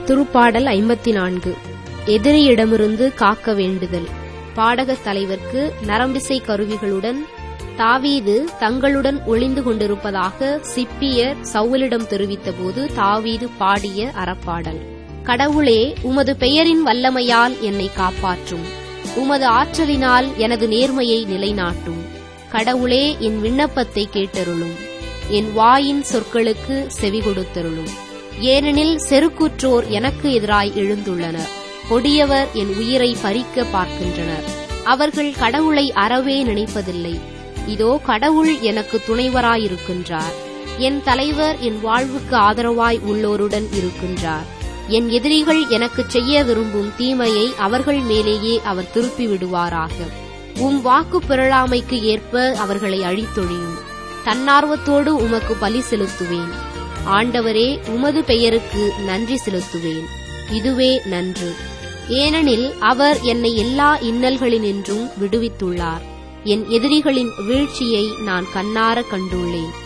திருப்பாடல் ஐம்பத்தி நான்கு எதிரியிடமிருந்து காக்க வேண்டுதல் பாடகத் தலைவர்க்கு நரம்பிசை கருவிகளுடன் தாவீது தங்களுடன் ஒளிந்து கொண்டிருப்பதாக சிப்பியர் சவுலிடம் தெரிவித்தபோது தாவீது பாடிய அறப்பாடல் கடவுளே உமது பெயரின் வல்லமையால் என்னை காப்பாற்றும் உமது ஆற்றலினால் எனது நேர்மையை நிலைநாட்டும் கடவுளே என் விண்ணப்பத்தை கேட்டருளும் என் வாயின் சொற்களுக்கு செவி கொடுத்தருளும் ஏனெனில் செருக்குற்றோர் எனக்கு எதிராய் எழுந்துள்ளனர் கொடியவர் என் உயிரை பறிக்க பார்க்கின்றனர் அவர்கள் கடவுளை அறவே நினைப்பதில்லை இதோ கடவுள் எனக்கு துணைவராயிருக்கின்றார் என் தலைவர் என் வாழ்வுக்கு ஆதரவாய் உள்ளோருடன் இருக்கின்றார் என் எதிரிகள் எனக்கு செய்ய விரும்பும் தீமையை அவர்கள் மேலேயே அவர் திருப்பி விடுவாராக உம் வாக்கு பிறழாமைக்கு ஏற்ப அவர்களை அழித்தொழியும் தன்னார்வத்தோடு உமக்கு பலி செலுத்துவேன் ஆண்டவரே உமது பெயருக்கு நன்றி செலுத்துவேன் இதுவே நன்று ஏனெனில் அவர் என்னை எல்லா இன்னல்களினின்றும் விடுவித்துள்ளார் என் எதிரிகளின் வீழ்ச்சியை நான் கண்ணார கண்டுள்ளேன்